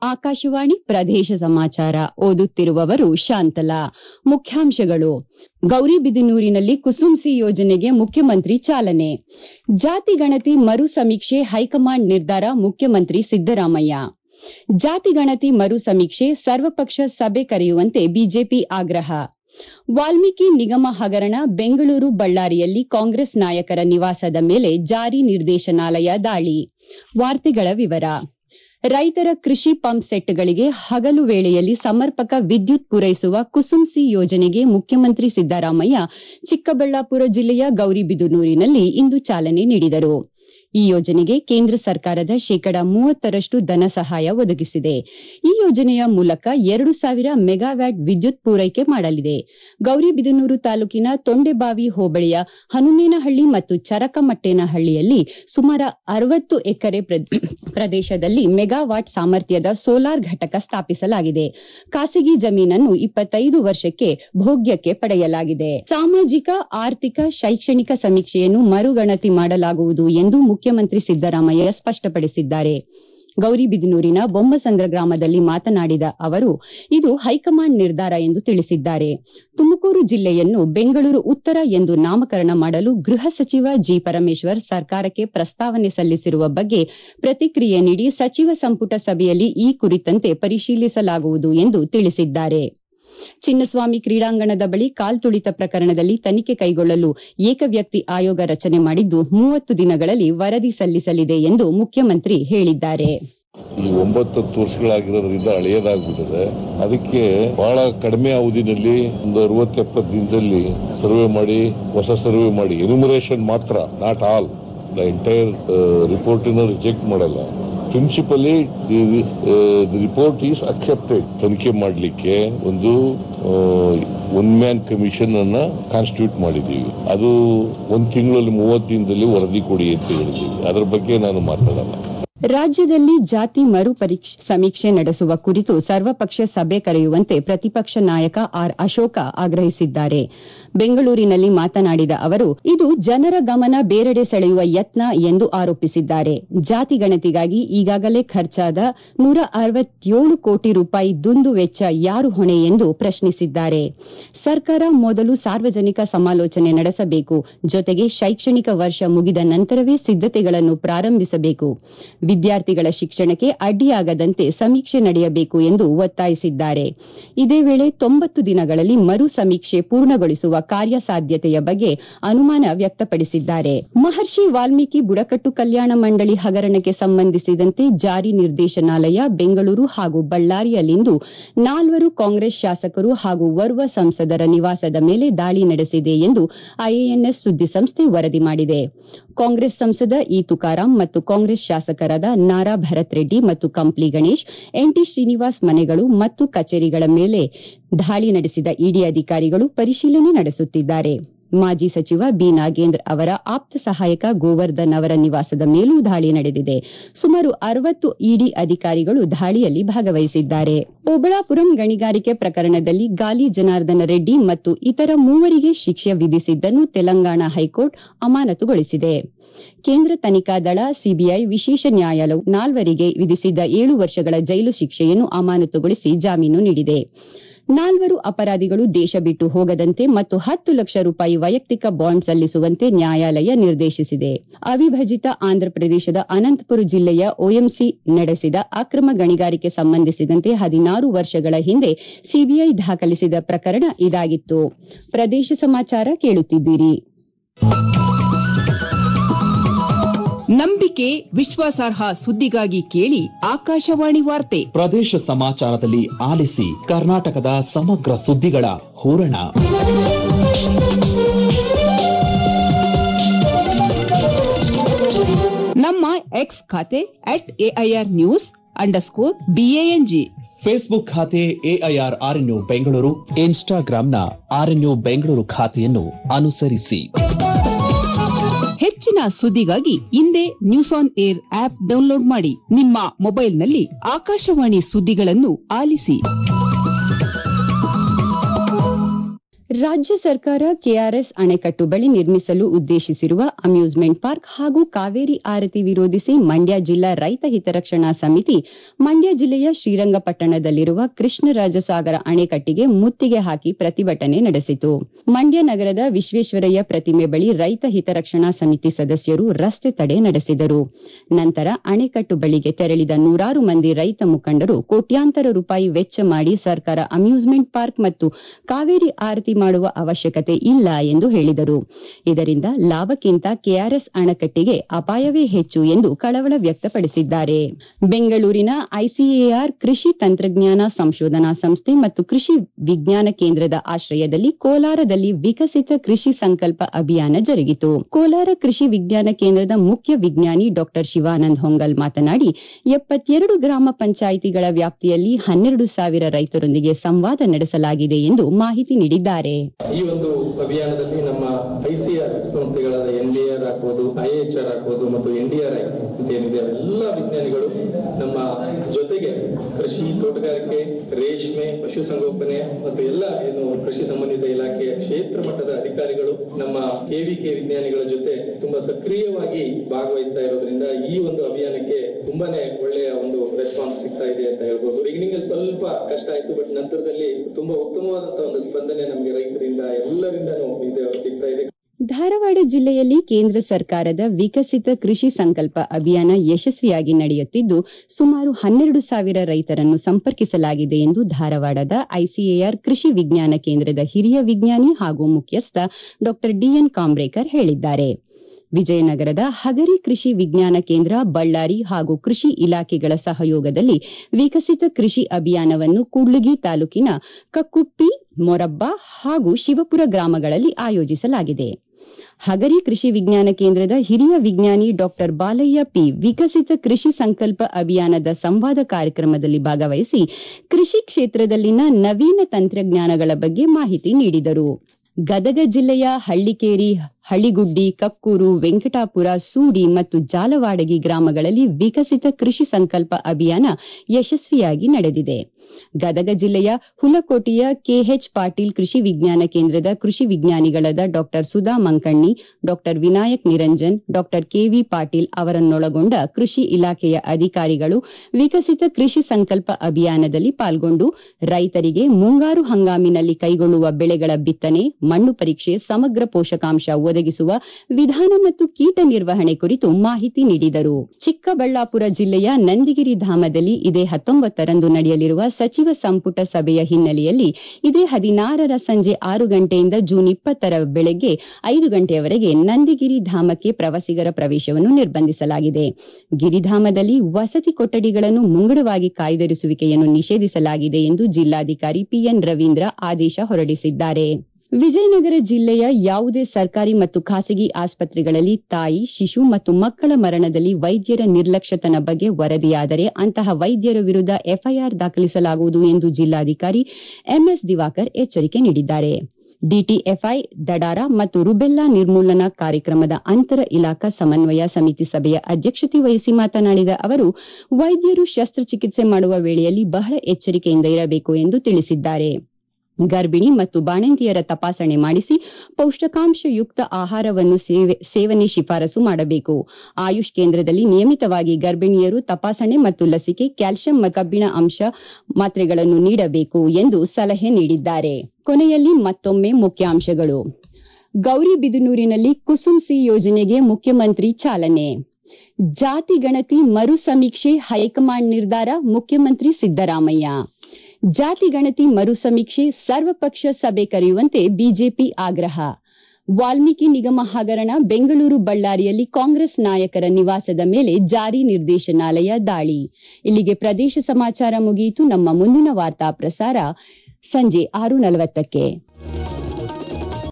ಆಕಾಶವಾಣಿ ಪ್ರದೇಶ ಸಮಾಚಾರ ಓದುತ್ತಿರುವವರು ಶಾಂತಲಾ ಮುಖ್ಯಾಂಶಗಳು ಗೌರಿಬಿದನೂರಿನಲ್ಲಿ ಕುಸುಂಸಿ ಯೋಜನೆಗೆ ಮುಖ್ಯಮಂತ್ರಿ ಚಾಲನೆ ಜಾತಿ ಗಣತಿ ಮರು ಸಮೀಕ್ಷೆ ಹೈಕಮಾಂಡ್ ನಿರ್ಧಾರ ಮುಖ್ಯಮಂತ್ರಿ ಸಿದ್ದರಾಮಯ್ಯ ಜಾತಿ ಗಣತಿ ಮರು ಸಮೀಕ್ಷೆ ಸರ್ವಪಕ್ಷ ಸಭೆ ಕರೆಯುವಂತೆ ಬಿಜೆಪಿ ಆಗ್ರಹ ವಾಲ್ಮೀಕಿ ನಿಗಮ ಹಗರಣ ಬೆಂಗಳೂರು ಬಳ್ಳಾರಿಯಲ್ಲಿ ಕಾಂಗ್ರೆಸ್ ನಾಯಕರ ನಿವಾಸದ ಮೇಲೆ ಜಾರಿ ನಿರ್ದೇಶನಾಲಯ ದಾಳಿ ವಾರ್ತೆಗಳ ವಿವರ ರೈತರ ಕೃಷಿ ಪಂಪ್ ಸೆಟ್ಗಳಿಗೆ ಹಗಲು ವೇಳೆಯಲ್ಲಿ ಸಮರ್ಪಕ ವಿದ್ಯುತ್ ಪೂರೈಸುವ ಕುಸುಂಸಿ ಯೋಜನೆಗೆ ಮುಖ್ಯಮಂತ್ರಿ ಸಿದ್ದರಾಮಯ್ಯ ಚಿಕ್ಕಬಳ್ಳಾಪುರ ಜಿಲ್ಲೆಯ ಗೌರಿಬಿದನೂರಿನಲ್ಲಿ ಇಂದು ಚಾಲನೆ ನೀಡಿದರು ಈ ಯೋಜನೆಗೆ ಕೇಂದ್ರ ಸರ್ಕಾರದ ಶೇಕಡಾ ಮೂವತ್ತರಷ್ಟು ಧನ ಸಹಾಯ ಒದಗಿಸಿದೆ ಈ ಯೋಜನೆಯ ಮೂಲಕ ಎರಡು ಸಾವಿರ ಮೆಗಾವ್ಯಾಟ್ ವಿದ್ಯುತ್ ಪೂರೈಕೆ ಮಾಡಲಿದೆ ಗೌರಿಬಿದನೂರು ತಾಲೂಕಿನ ತೊಂಡೆಬಾವಿ ಹೋಬಳಿಯ ಹನುಮೇನಹಳ್ಳಿ ಮತ್ತು ಚರಕಮಟ್ಟೇನಹಳ್ಳಿಯಲ್ಲಿ ಸುಮಾರು ಅರವತ್ತು ಎಕರೆ ಪ್ರದೇಶದಲ್ಲಿ ಮೆಗಾವಾಟ್ ಸಾಮರ್ಥ್ಯದ ಸೋಲಾರ್ ಘಟಕ ಸ್ಥಾಪಿಸಲಾಗಿದೆ ಖಾಸಗಿ ಜಮೀನನ್ನು ಇಪ್ಪತ್ತೈದು ವರ್ಷಕ್ಕೆ ಭೋಗ್ಯಕ್ಕೆ ಪಡೆಯಲಾಗಿದೆ ಸಾಮಾಜಿಕ ಆರ್ಥಿಕ ಶೈಕ್ಷಣಿಕ ಸಮೀಕ್ಷೆಯನ್ನು ಮರುಗಣತಿ ಮಾಡಲಾಗುವುದು ಎಂದು ಮುಖ್ಯಮಂತ್ರಿ ಸಿದ್ದರಾಮಯ್ಯ ಸ್ಪಷ್ಟಪಡಿಸಿದ್ದಾರೆ ಗೌರಿಬಿದನೂರಿನ ಬೊಮ್ಮಸಂದ್ರ ಗ್ರಾಮದಲ್ಲಿ ಮಾತನಾಡಿದ ಅವರು ಇದು ಹೈಕಮಾಂಡ್ ನಿರ್ಧಾರ ಎಂದು ತಿಳಿಸಿದ್ದಾರೆ ತುಮಕೂರು ಜಿಲ್ಲೆಯನ್ನು ಬೆಂಗಳೂರು ಉತ್ತರ ಎಂದು ನಾಮಕರಣ ಮಾಡಲು ಗೃಹ ಸಚಿವ ಜಿ ಪರಮೇಶ್ವರ್ ಸರ್ಕಾರಕ್ಕೆ ಪ್ರಸ್ತಾವನೆ ಸಲ್ಲಿಸಿರುವ ಬಗ್ಗೆ ಪ್ರತಿಕ್ರಿಯೆ ನೀಡಿ ಸಚಿವ ಸಂಪುಟ ಸಭೆಯಲ್ಲಿ ಈ ಕುರಿತಂತೆ ಪರಿಶೀಲಿಸಲಾಗುವುದು ಎಂದು ತಿಳಿಸಿದ್ದಾರೆ ಚಿನ್ನಸ್ವಾಮಿ ಕ್ರೀಡಾಂಗಣದ ಬಳಿ ಕಾಲ್ತುಳಿತ ಪ್ರಕರಣದಲ್ಲಿ ತನಿಖೆ ಕೈಗೊಳ್ಳಲು ಏಕವ್ಯಕ್ತಿ ಆಯೋಗ ರಚನೆ ಮಾಡಿದ್ದು ಮೂವತ್ತು ದಿನಗಳಲ್ಲಿ ವರದಿ ಸಲ್ಲಿಸಲಿದೆ ಎಂದು ಮುಖ್ಯಮಂತ್ರಿ ಹೇಳಿದ್ದಾರೆ ಈ ಒಂಬತ್ತು ವರ್ಷಗಳಾಗಿರೋದ್ರಿಂದ ಹಳೆಯದಾಗ್ಬಿಟ್ಟಿದೆ ಅದಕ್ಕೆ ಬಹಳ ಕಡಿಮೆ ಅವಧಿನಲ್ಲಿ ಒಂದು ಅರವತ್ತು ಎಪ್ಪತ್ತು ದಿನದಲ್ಲಿ ಸರ್ವೆ ಮಾಡಿ ಹೊಸ ಸರ್ವೆ ಮಾಡಿ ಎನ್ಯುಮರೇಷನ್ ಮಾತ್ರ not all the entire report reject ಮಾಡಲ್ಲ principally the report is accepted ತನಿಖೆ ಮಾಡಲಿಕ್ಕೆ ಒಂದು ಒನ್ ಮ್ಯಾನ್ ಕಮಿಷನ್ ಅನ್ನ ಕಾನ್ಸ್ಟಿಟ್ಯೂಟ್ ಮಾಡಿದ್ದೀವಿ ಅದು ಒಂದ್ ತಿಂಗಳಲ್ಲಿ ಮೂವತ್ತು ದಿನದಲ್ಲಿ ವರದಿ ಕೊಡಿ ಅಂತ ಹೇಳಿದ್ದೀವಿ ಅದರ ಬಗ್ಗೆ ನಾನು ಮಾತಾಡಲ್ಲ ರಾಜ್ಯದಲ್ಲಿ ಜಾತಿ ಮರು ಸಮೀಕ್ಷೆ ನಡೆಸುವ ಕುರಿತು ಸರ್ವಪಕ್ಷ ಸಭೆ ಕರೆಯುವಂತೆ ಪ್ರತಿಪಕ್ಷ ನಾಯಕ ಆರ್ ಅಶೋಕ ಆಗ್ರಹಿಸಿದ್ದಾರೆ ಬೆಂಗಳೂರಿನಲ್ಲಿ ಮಾತನಾಡಿದ ಅವರು ಇದು ಜನರ ಗಮನ ಬೇರೆಡೆ ಸೆಳೆಯುವ ಯತ್ನ ಎಂದು ಆರೋಪಿಸಿದ್ದಾರೆ ಜಾತಿ ಗಣತಿಗಾಗಿ ಈಗಾಗಲೇ ಖರ್ಚಾದ ನೂರ ಅರವತ್ತೇಳು ಕೋಟಿ ರೂಪಾಯಿ ದುಂದು ವೆಚ್ಚ ಯಾರು ಹೊಣೆ ಎಂದು ಪ್ರಶ್ನಿಸಿದ್ದಾರೆ ಸರ್ಕಾರ ಮೊದಲು ಸಾರ್ವಜನಿಕ ಸಮಾಲೋಚನೆ ನಡೆಸಬೇಕು ಜೊತೆಗೆ ಶೈಕ್ಷಣಿಕ ವರ್ಷ ಮುಗಿದ ನಂತರವೇ ಸಿದ್ದತೆಗಳನ್ನು ಪ್ರಾರಂಭಿಸಬೇಕು ವಿದ್ಯಾರ್ಥಿಗಳ ಶಿಕ್ಷಣಕ್ಕೆ ಅಡ್ಡಿಯಾಗದಂತೆ ಸಮೀಕ್ಷೆ ನಡೆಯಬೇಕು ಎಂದು ಒತ್ತಾಯಿಸಿದ್ದಾರೆ ಇದೇ ವೇಳೆ ತೊಂಬತ್ತು ದಿನಗಳಲ್ಲಿ ಮರು ಸಮೀಕ್ಷೆ ಪೂರ್ಣಗೊಳಿಸುವ ಕಾರ್ಯಸಾಧ್ಯತೆಯ ಬಗ್ಗೆ ಅನುಮಾನ ವ್ಯಕ್ತಪಡಿಸಿದ್ದಾರೆ ಮಹರ್ಷಿ ವಾಲ್ಮೀಕಿ ಬುಡಕಟ್ಟು ಕಲ್ಯಾಣ ಮಂಡಳಿ ಹಗರಣಕ್ಕೆ ಸಂಬಂಧಿಸಿದಂತೆ ಜಾರಿ ನಿರ್ದೇಶನಾಲಯ ಬೆಂಗಳೂರು ಹಾಗೂ ಬಳ್ಳಾರಿಯಲ್ಲಿಂದು ನಾಲ್ವರು ಕಾಂಗ್ರೆಸ್ ಶಾಸಕರು ಹಾಗೂ ಓರ್ವ ಸಂಸದರ ನಿವಾಸದ ಮೇಲೆ ದಾಳಿ ನಡೆಸಿದೆ ಎಂದು ಐಎಎನ್ಎಸ್ ಸುದ್ದಿಸಂಸ್ಥೆ ವರದಿ ಮಾಡಿದೆ ಕಾಂಗ್ರೆಸ್ ಸಂಸದ ಇ ತುಕಾರಾಂ ಮತ್ತು ಕಾಂಗ್ರೆಸ್ ಶಾಸಕರಾದ ನಾರಾ ಭರತ್ ರೆಡ್ಡಿ ಮತ್ತು ಕಂಪ್ಲಿ ಗಣೇಶ್ ಎನ್ಟಿ ಶ್ರೀನಿವಾಸ್ ಮನೆಗಳು ಮತ್ತು ಕಚೇರಿಗಳ ಮೇಲೆ ದಾಳಿ ನಡೆಸಿದ ಇಡಿ ಅಧಿಕಾರಿಗಳು ಪರಿಶೀಲನೆ ನಡೆಸುತ್ತಿದ್ದಾರೆ ಮಾಜಿ ಸಚಿವ ಬಿ ನಾಗೇಂದ್ರ ಅವರ ಆಪ್ತ ಸಹಾಯಕ ಗೋವರ್ಧನ್ ಅವರ ನಿವಾಸದ ಮೇಲೂ ದಾಳಿ ನಡೆದಿದೆ ಸುಮಾರು ಅರವತ್ತು ಇಡಿ ಅಧಿಕಾರಿಗಳು ದಾಳಿಯಲ್ಲಿ ಭಾಗವಹಿಸಿದ್ದಾರೆ ಓಬಳಾಪುರಂ ಗಣಿಗಾರಿಕೆ ಪ್ರಕರಣದಲ್ಲಿ ಗಾಲಿ ಜನಾರ್ದನ ರೆಡ್ಡಿ ಮತ್ತು ಇತರ ಮೂವರಿಗೆ ಶಿಕ್ಷೆ ವಿಧಿಸಿದ್ದನ್ನು ತೆಲಂಗಾಣ ಹೈಕೋರ್ಟ್ ಅಮಾನತುಗೊಳಿಸಿದೆ ಕೇಂದ್ರ ತನಿಖಾ ದಳ ಸಿಬಿಐ ವಿಶೇಷ ನ್ಯಾಯಾಲಯವು ನಾಲ್ವರಿಗೆ ವಿಧಿಸಿದ್ದ ಏಳು ವರ್ಷಗಳ ಜೈಲು ಶಿಕ್ಷೆಯನ್ನು ಅಮಾನತುಗೊಳಿಸಿ ಜಾಮೀನು ನೀಡಿದೆ ನಾಲ್ವರು ಅಪರಾಧಿಗಳು ದೇಶ ಬಿಟ್ಟು ಹೋಗದಂತೆ ಮತ್ತು ಹತ್ತು ಲಕ್ಷ ರೂಪಾಯಿ ವೈಯಕ್ತಿಕ ಬಾಂಡ್ ಸಲ್ಲಿಸುವಂತೆ ನ್ಯಾಯಾಲಯ ನಿರ್ದೇಶಿಸಿದೆ ಅವಿಭಜಿತ ಆಂಧ್ರಪ್ರದೇಶದ ಅನಂತಪುರ ಜಿಲ್ಲೆಯ ಒಎಂಸಿ ನಡೆಸಿದ ಅಕ್ರಮ ಗಣಿಗಾರಿಕೆ ಸಂಬಂಧಿಸಿದಂತೆ ಹದಿನಾರು ವರ್ಷಗಳ ಹಿಂದೆ ಸಿಬಿಐ ದಾಖಲಿಸಿದ ಪ್ರಕರಣ ಇದಾಗಿತ್ತು ಪ್ರದೇಶ ಸಮಾಚಾರ ಕೇಳುತ್ತಿದ್ದೀರಿ ನಂಬಿಕೆ ವಿಶ್ವಾಸಾರ್ಹ ಸುದ್ದಿಗಾಗಿ ಕೇಳಿ ಆಕಾಶವಾಣಿ ವಾರ್ತೆ ಪ್ರದೇಶ ಸಮಾಚಾರದಲ್ಲಿ ಆಲಿಸಿ ಕರ್ನಾಟಕದ ಸಮಗ್ರ ಸುದ್ದಿಗಳ ಹೂರಣ ನಮ್ಮ ಎಕ್ಸ್ ಖಾತೆ at AIR news underscore B A N G Facebook ಖಾತೆ ಎಐಆರ್ ಆರ್ಎನ್ಯು ಬೆಂಗಳೂರು ಇನ್ಸ್ಟಾಗ್ರಾಂನ ಆರ್ಎನ್ಯು ಬೆಂಗಳೂರು ಖಾತೆಯನ್ನು ಅನುಸರಿಸಿ ಹೆಚ್ಚಿನ ಸುದ್ದಿಗಾಗಿ ಹಿಂದೆ news on air app download ಮಾಡಿ ನಿಮ್ಮ ಮೊಬೈಲ್ನಲ್ಲಿ ಆಕಾಶವಾಣಿ ಸುದ್ದಿಗಳನ್ನು ಆಲಿಸಿ ರಾಜ್ಯ ಸರ್ಕಾರ ಕೆಆರ್ಎಸ್ ಅಣೆಕಟ್ಟು ಬಳಿ ನಿರ್ಮಿಸಲು ಉದ್ದೇಶಿಸಿರುವ ಅಮ್ಯೂಸ್ಮೆಂಟ್ ಪಾರ್ಕ್ ಹಾಗೂ ಕಾವೇರಿ ಆರತಿ ವಿರೋಧಿಸಿ ಮಂಡ್ಯ ಜಿಲ್ಲಾ ರೈತ ಹಿತರಕ್ಷಣಾ ಸಮಿತಿ ಮಂಡ್ಯ ಜಿಲ್ಲೆಯ ಶ್ರೀರಂಗಪಟ್ಟಣದಲ್ಲಿರುವ ಕೃಷ್ಣರಾಜಸಾಗರ ಅಣೆಕಟ್ಟಿಗೆ ಮುತ್ತಿಗೆ ಹಾಕಿ ಪ್ರತಿಭಟನೆ ನಡೆಸಿತು ಮಂಡ್ಯ ನಗರದ ವಿಶ್ವೇಶ್ವರಯ್ಯ ಪ್ರತಿಮೆ ಬಳಿ ರೈತ ಹಿತರಕ್ಷಣಾ ಸಮಿತಿ ಸದಸ್ಯರು ರಸ್ತೆ ತಡೆ ನಡೆಸಿದರು ನಂತರ ಅಣೆಕಟ್ಟು ಬಳಿಗೆ ತೆರಳಿದ ನೂರಾರು ಮಂದಿ ರೈತ ಮುಖಂಡರು ಕೋಟ್ಯಾಂತರ ರೂಪಾಯಿ ವೆಚ್ಚ ಮಾಡಿ ಸರ್ಕಾರ ಅಮ್ಯೂಸ್ಮೆಂಟ್ ಪಾರ್ಕ್ ಮತ್ತು ಕಾವೇರಿ ಆರತಿ ಮಾಡುವ ಅವಶ್ಯಕತೆ ಇಲ್ಲ ಎಂದು ಹೇಳಿದರು ಇದರಿಂದ ಲಾಭಕ್ಕಿಂತ ಕೆಆರ್ಎಸ್ ಅಣೆಕಟ್ಟಿಗೆ ಅಪಾಯವೇ ಹೆಚ್ಚು ಎಂದು ಕಳವಳ ವ್ಯಕ್ತಪಡಿಸಿದ್ದಾರೆ ಬೆಂಗಳೂರಿನ ಐಸಿಎಆರ್ ಕೃಷಿ ತಂತ್ರಜ್ಞಾನ ಸಂಶೋಧನಾ ಸಂಸ್ಥೆ ಮತ್ತು ಕೃಷಿ ವಿಜ್ಞಾನ ಕೇಂದ್ರದ ಆಶ್ರಯದಲ್ಲಿ ಕೋಲಾರದಲ್ಲಿ ವಿಕಸಿತ ಕೃಷಿ ಸಂಕಲ್ಪ ಅಭಿಯಾನ ಜರುಗಿತು ಕೋಲಾರ ಕೃಷಿ ವಿಜ್ಞಾನ ಕೇಂದ್ರದ ಮುಖ್ಯ ವಿಜ್ಞಾನಿ ಡಾ ಶಿವಾನಂದ್ ಹೊಂಗಲ್ ಮಾತನಾಡಿ ಎಪ್ಪತ್ತೆರಡು ಗ್ರಾಮ ಪಂಚಾಯಿತಿಗಳ ವ್ಯಾಪ್ತಿಯಲ್ಲಿ ಹನ್ನೆರಡು ಸಾವಿರ ರೈತರೊಂದಿಗೆ ಸಂವಾದ ನಡೆಸಲಾಗಿದೆ ಎಂದು ಮಾಹಿತಿ ನೀಡಿದ್ದಾರೆ ಈ ಒಂದು ಅಭಿಯಾನದಲ್ಲಿ ನಮ್ಮ ಐಸಿಆರ್ ಸಂಸ್ಥೆಗಳಾದ ಎನ್ ಡಿ ಆರ್ ಆಗ್ಬೋದು ಐಎಚ್ಆರ್ ಆಗ್ಬೋದು ಮತ್ತು ಎನ್ ಡಿ ಆರ್ ಐ ಅಂತ ಏನಿದೆ ಎಲ್ಲ ವಿಜ್ಞಾನಿಗಳು ನಮ್ಮ ಜೊತೆಗೆ ಕೃಷಿ ತೋಟಗಾರಿಕೆ ರೇಷ್ಮೆ ಪಶುಸಂಗೋಪನೆ ಮತ್ತು ಎಲ್ಲ ಏನು ಕೃಷಿ ಸಂಬಂಧಿತ ಇಲಾಖೆಯ ಕ್ಷೇತ್ರ ಮಟ್ಟದ ಅಧಿಕಾರಿಗಳು ನಮ್ಮ ಕೆವಿಕೆ ವಿಜ್ಞಾನಿಗಳ ಜೊತೆ ತುಂಬಾ ಸಕ್ರಿಯವಾಗಿ ಭಾಗವಹಿಸ್ತಾ ಇರೋದ್ರಿಂದ ಈ ಒಂದು ಅಭಿಯಾನಕ್ಕೆ ತುಂಬಾನೇ ಒಳ್ಳೆಯ ಒಂದು ರೆಸ್ಪಾನ್ಸ್ ಸಿಗ್ತಾ ಇದೆ ಅಂತ ಹೇಳ್ಬೋದು ಬಿಗಿನಿಂಗ್ ಅಲ್ಲಿ ಸ್ವಲ್ಪ ಕಷ್ಟ ಆಯ್ತು ಬಟ್ ನಂತರದಲ್ಲಿ ತುಂಬಾ ಉತ್ತಮವಾದಂತಹ ಒಂದು ಸ್ಪಂದನೆ ನಮಗೆ ರೈತರಿಂದ ಎಲ್ಲರಿಂದನೂ ಇದು ಸಿಗ್ತಾ ಇದೆ ಧಾರವಾಡ ಜಿಲ್ಲೆಯಲ್ಲಿ ಕೇಂದ್ರ ಸರ್ಕಾರದ ವಿಕಸಿತ ಕೃಷಿ ಸಂಕಲ್ಪ ಅಭಿಯಾನ ಯಶಸ್ವಿಯಾಗಿ ನಡೆಯುತ್ತಿದ್ದು ಸುಮಾರು ಹನ್ನೆರಡು ಸಾವಿರ ರೈತರನ್ನು ಸಂಪರ್ಕಿಸಲಾಗಿದೆ ಎಂದು ಧಾರವಾಡದ ಐಸಿಎಆರ್ ಕೃಷಿ ವಿಜ್ಞಾನ ಕೇಂದ್ರದ ಹಿರಿಯ ವಿಜ್ಞಾನಿ ಹಾಗೂ ಮುಖ್ಯಸ್ಥ ಡಾ ಡಿಎನ್ ಕಾಂಬ್ರೇಕರ್ ಹೇಳಿದ್ದಾರೆ ವಿಜಯನಗರದ ಹಗರಿ ಕೃಷಿ ವಿಜ್ಞಾನ ಕೇಂದ್ರ ಬಳ್ಳಾರಿ ಹಾಗೂ ಕೃಷಿ ಇಲಾಖೆಗಳ ಸಹಯೋಗದಲ್ಲಿ ವಿಕಸಿತ ಕೃಷಿ ಅಭಿಯಾನವನ್ನು ಕೂಡ್ಲಿಗಿ ತಾಲೂಕಿನ ಕಕ್ಕುಪ್ಪಿ ಮೊರಬ್ಬ ಹಾಗೂ ಶಿವಪುರ ಗ್ರಾಮಗಳಲ್ಲಿ ಆಯೋಜಿಸಲಾಗಿದೆ ಹಗರಿ ಕೃಷಿ ವಿಜ್ಞಾನ ಕೇಂದ್ರದ ಹಿರಿಯ ವಿಜ್ಞಾನಿ ಡಾಕ್ಟರ್ ಬಾಲಯ್ಯ ಪಿ ವಿಕಸಿತ ಕೃಷಿ ಸಂಕಲ್ಪ ಅಭಿಯಾನದ ಸಂವಾದ ಕಾರ್ಯಕ್ರಮದಲ್ಲಿ ಭಾಗವಹಿಸಿ ಕೃಷಿ ಕ್ಷೇತ್ರದಲ್ಲಿನ ನವೀನ ತಂತ್ರಜ್ಞಾನಗಳ ಬಗ್ಗೆ ಮಾಹಿತಿ ನೀಡಿದರು ಗದಗ ಜಿಲ್ಲೆಯ ಹಳ್ಳಿಕೇರಿ ಹಳ್ಳಿಗುಡ್ಡಿ ಕಕ್ಕೂರು ವೆಂಕಟಾಪುರ ಸೂಡಿ ಮತ್ತು ಜಾಲವಾಡಗಿ ಗ್ರಾಮಗಳಲ್ಲಿ ವಿಕಸಿತ ಕೃಷಿ ಸಂಕಲ್ಪ ಅಭಿಯಾನ ಯಶಸ್ವಿಯಾಗಿ ನಡೆದಿದೆ ಗದಗ ಜಿಲ್ಲೆಯ ಹುಲಕೋಟೆಯ ಕೆಎಚ್ ಪಾಟೀಲ್ ಕೃಷಿ ವಿಜ್ಞಾನ ಕೇಂದ್ರದ ಕೃಷಿ ವಿಜ್ಞಾನಿಗಳಾದ doctor Sudha Mankanni doctor Vinayak Niranjan doctor KV Patil ಅವರನ್ನೊಳಗೊಂಡ ಕೃಷಿ ಇಲಾಖೆಯ ಅಧಿಕಾರಿಗಳು ವಿಕಸಿತ ಕೃಷಿ ಸಂಕಲ್ಪ ಅಭಿಯಾನದಲ್ಲಿ ಪಾಲ್ಗೊಂಡು ರೈತರಿಗೆ ಮುಂಗಾರು ಹಂಗಾಮಿನಲ್ಲಿ ಕೈಗೊಳ್ಳುವ ಬೆಳೆಗಳ ಬಿತ್ತನೆ ಮಣ್ಣು ಪರೀಕ್ಷೆ ಸಮಗ್ರ ಪೋಷಕಾಂಶ ಒದಗಿಸುವ ವಿಧಾನ ಮತ್ತು ಕೀಟ ನಿರ್ವಹಣೆ ಕುರಿತು ಮಾಹಿತಿ ನೀಡಿದರು ಚಿಕ್ಕಬಳ್ಳಾಪುರ ಜಿಲ್ಲೆಯ ನಂದಿಗಿರಿ ಧಾಮದಲ್ಲಿ ಇದೇ ಹತ್ತೊಂಬತ್ತರಂದು ನಡೆಯಲಿರುವ ಸಚಿವ ಸಂಪುಟ ಸಭೆಯ ಹಿನ್ನೆಲೆಯಲ್ಲಿ ಇದೇ ಹದಿನಾರರ ಸಂಜೆ ಆರು ಗಂಟೆಯಿಂದ ಜೂನ್ ಇಪ್ಪತ್ತರ ಬೆಳಗ್ಗೆ ಐದು ಗಂಟೆಯವರೆಗೆ ನಂದಿಗಿರಿ ಧಾಮಕ್ಕೆ ಪ್ರವಾಸಿಗರ ಪ್ರವೇಶವನ್ನು ನಿರ್ಬಂಧಿಸಲಾಗಿದೆ ಗಿರಿಧಾಮದಲ್ಲಿ ವಸತಿ ಕೊಠಡಿಗಳನ್ನು ಮುಂಗಡವಾಗಿ ಕಾಯ್ದಿರಿಸುವಿಕೆಯನ್ನು ನಿಷೇಧಿಸಲಾಗಿದೆ ಎಂದು ಜಿಲ್ಲಾಧಿಕಾರಿ ಪಿಎನ್ ರವೀಂದ್ರ ಆದೇಶ ಹೊರಡಿಸಿದ್ದಾರೆ ವಿಜಯನಗರ ಜಿಲ್ಲೆಯ ಯಾವುದೇ ಸರ್ಕಾರಿ ಮತ್ತು ಖಾಸಗಿ ಆಸ್ಪತ್ರೆಗಳಲ್ಲಿ ತಾಯಿ ಶಿಶು ಮತ್ತು ಮಕ್ಕಳ ಮರಣದಲ್ಲಿ ವೈದ್ಯರ ನಿರ್ಲಕ್ಷ್ಯತನ ಬಗ್ಗೆ ವರದಿಯಾದರೆ ಅಂತಹ ವೈದ್ಯರ ವಿರುದ್ಧ ಎಫ್ಐಆರ್ ದಾಖಲಿಸಲಾಗುವುದು ಎಂದು ಜಿಲ್ಲಾಧಿಕಾರಿ ಎಂಎಸ್ ದಿವಾಕರ್ ಎಚ್ಚರಿಕೆ ನೀಡಿದ್ದಾರೆ ಡಿಟಿಎಫ್ಐ ದಡಾರ ಮತ್ತು ರುಬೆಲ್ಲಾ ನಿರ್ಮೂಲನಾ ಕಾರ್ಯಕ್ರಮದ ಅಂತರ ಇಲಾಖಾ ಸಮನ್ವಯ ಸಮಿತಿ ಸಭೆಯ ಅಧ್ಯಕ್ಷತೆ ವಹಿಸಿ ಮಾತನಾಡಿದ ಅವರು ವೈದ್ಯರು ಶಸ್ತ್ರಚಿಕಿತ್ಸೆ ಮಾಡುವ ವೇಳೆಯಲ್ಲಿ ಬಹಳ ಎಚ್ಚರಿಕೆಯಿಂದ ಇರಬೇಕು ಎಂದು ತಿಳಿಸಿದ್ದಾರೆ ಗರ್ಭಿಣಿ ಮತ್ತು ಬಾಣಂತಿಯರ ತಪಾಸಣೆ ಮಾಡಿಸಿ ಪೌಷ್ಟಿಕಾಂಶಯುಕ್ತ ಆಹಾರವನ್ನು ಸೇವನೆ ಶಿಫಾರಸು ಮಾಡಬೇಕು ಆಯುಷ್ ಕೇಂದ್ರದಲ್ಲಿ ನಿಯಮಿತವಾಗಿ ಗರ್ಭಿಣಿಯರು ತಪಾಸಣೆ ಮತ್ತು ಲಸಿಕೆ ಕ್ಯಾಲ್ಸಿಯಂ ಕಬ್ಬಿಣ ಅಂಶ ಮಾತ್ರೆಗಳನ್ನು ನೀಡಬೇಕು ಎಂದು ಸಲಹೆ ನೀಡಿದ್ದಾರೆ ಕೊನೆಯಲ್ಲಿ ಮತ್ತೊಮ್ಮೆ ಮುಖ್ಯಾಂಶಗಳು ಗೌರಿಬಿದನೂರಿನಲ್ಲಿ ಕುಸುಮ್ ಸಿ ಯೋಜನೆಗೆ ಮುಖ್ಯಮಂತ್ರಿ ಚಾಲನೆ ಜಾತಿ ಗಣತಿ ಮರು ಸಮೀಕ್ಷೆ ಹೈಕಮಾಂಡ್ ನಿರ್ಧಾರ ಮುಖ್ಯಮಂತ್ರಿ ಸಿದ್ದರಾಮಯ್ಯ ಜಾತಿ ಗಣತಿ ಮರು ಸಮೀಕ್ಷೆ ಸರ್ವಪಕ್ಷ ಸಭೆ ಕರೆಯುವಂತೆ ಬಿಜೆಪಿ ಆಗ್ರಹ ವಾಲ್ಮೀಕಿ ನಿಗಮ ಹಗರಣ ಬೆಂಗಳೂರು ಬಳ್ಳಾರಿಯಲ್ಲಿ ಕಾಂಗ್ರೆಸ್ ನಾಯಕರ ನಿವಾಸದ ಮೇಲೆ ಜಾರಿ ನಿರ್ದೇಶನಾಲಯ ದಾಳಿ ಇಲ್ಲಿಗೆ ಪ್ರದೇಶ ಸಮಾಚಾರ ಮುಗಿಯಿತು ನಮ್ಮ ಮುಂದಿನ ವಾರ್ತಾ ಪ್ರಸಾರ ಸಂಜೆ ಆರು ನಲವತ್ತಕ್ಕೆ